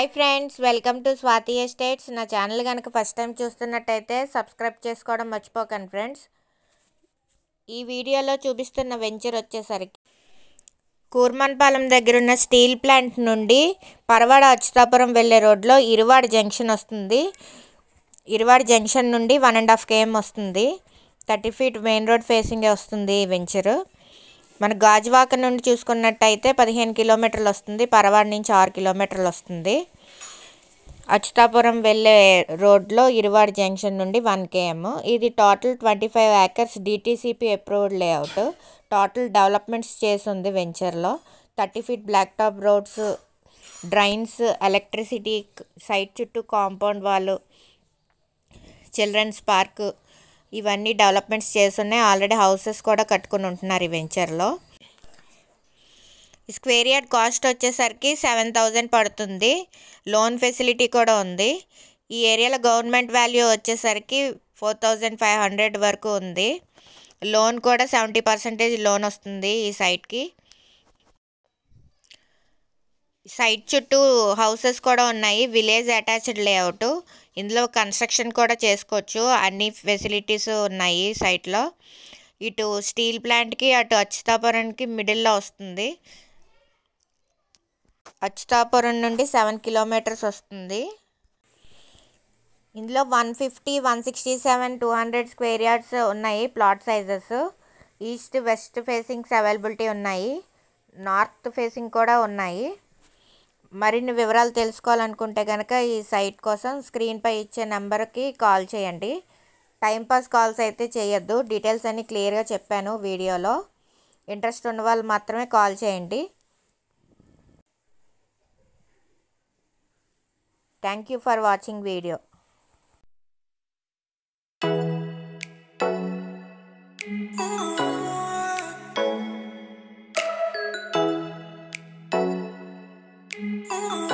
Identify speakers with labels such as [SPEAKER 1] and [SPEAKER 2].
[SPEAKER 1] hi friends welcome to Swathi estates నా channel కనుక first time చూస్తున్నట్టయితే సబ్స్క్రైబ్ చేసుకోవడం మర్చిపోకండి ఫ్రెండ్స్ ఈ వీడియోలో చూపిస్తున్న వెంచర్ వచ్చేసరికి కూర్మన్పాలెం దగ్గర ఉన్న స్టీల్ ప్లాంట్ నుండి పరవాడ అచ్యుతాపురం వెళ్ళే రోడ్లో ఇరువాడ జంక్షన్ వస్తుంది ఇరువాడ జంక్షన్ నుండి వన్ అండ్ హాఫ్ కేఎం వస్తుంది థర్టీ ఫీట్ మెయిన్ రోడ్ ఫేసింగే వస్తుంది ఈ వెంచరు మన గాజువాక నుండి చూసుకున్నట్టయితే పదిహేను కిలోమీటర్లు వస్తుంది పరవాడ నుంచి ఆరు కిలోమీటర్లు వస్తుంది అచ్యుతాపురం వెళ్ళే రోడ్లో ఇరువాడ జంక్షన్ నుండి వన్ కేఎం ఇది total twenty five acres DTCP approved layout total developments చేసి ఉంది వెంచర్లో thirty feet black top roads drains electricity site చుట్టూ కాంపౌండ్ వాళ్ళు చిల్డ్రన్స్ పార్క్ ఇవన్నీ డెవలప్మెంట్స్ చేస్తున్నాయి ఆల్రెడీ హౌసెస్ కూడా కట్టుకుని ఉంటున్నారు ఈ వెంచర్లో స్క్వేర్ యార్డ్ కాస్ట్ వచ్చేసరికి సెవెన్ థౌజండ్ పడుతుంది లోన్ ఫెసిలిటీ కూడా ఉంది ఈ ఏరియాలో గవర్నమెంట్ వాల్యూ వచ్చేసరికి ఫోర్ థౌజండ్ ఫైవ్ హండ్రెడ్ వరకు ఉంది లోన్ కూడా సెవెంటీ పర్సెంటేజ్ లోన్ వస్తుంది ఈ సైట్కి సైట్ చుట్టూ హౌసెస్ కూడా ఉన్నాయి విలేజ్ అటాచ్డ్ లేఅవుట్ ఇందులో కన్స్ట్రక్షన్ కూడా చేసుకోవచ్చు అన్ని ఫెసిలిటీస్ ఉన్నాయి సైట్లో ఇటు స్టీల్ ప్లాంట్కి అటు అచ్యుతాపురానికి మిడిల్లో వస్తుంది అచ్యుతాపురం నుండి సెవెన్ కిలోమీటర్స్ వస్తుంది ఇందులో one fifty one sixty seven two hundred square yards ఉన్నాయి plot sizes east west facings availability ఉన్నాయి నార్త్ ఫేసింగ్ కూడా ఉన్నాయి మరిన్ని వివరాలు తెలుసుకోవాలనుకుంటే కనుక ఈ సైట్ కోసం స్క్రీన్పై ఇచ్చే నెంబర్కి కాల్ చేయండి టైంపాస్ కాల్స్ అయితే చేయొద్దు డీటెయిల్స్ అన్నీ క్లియర్గా చెప్పాను వీడియోలో ఇంట్రెస్ట్ ఉన్న వాళ్ళు మాత్రమే కాల్ చేయండి thank you for watching video
[SPEAKER 2] Oh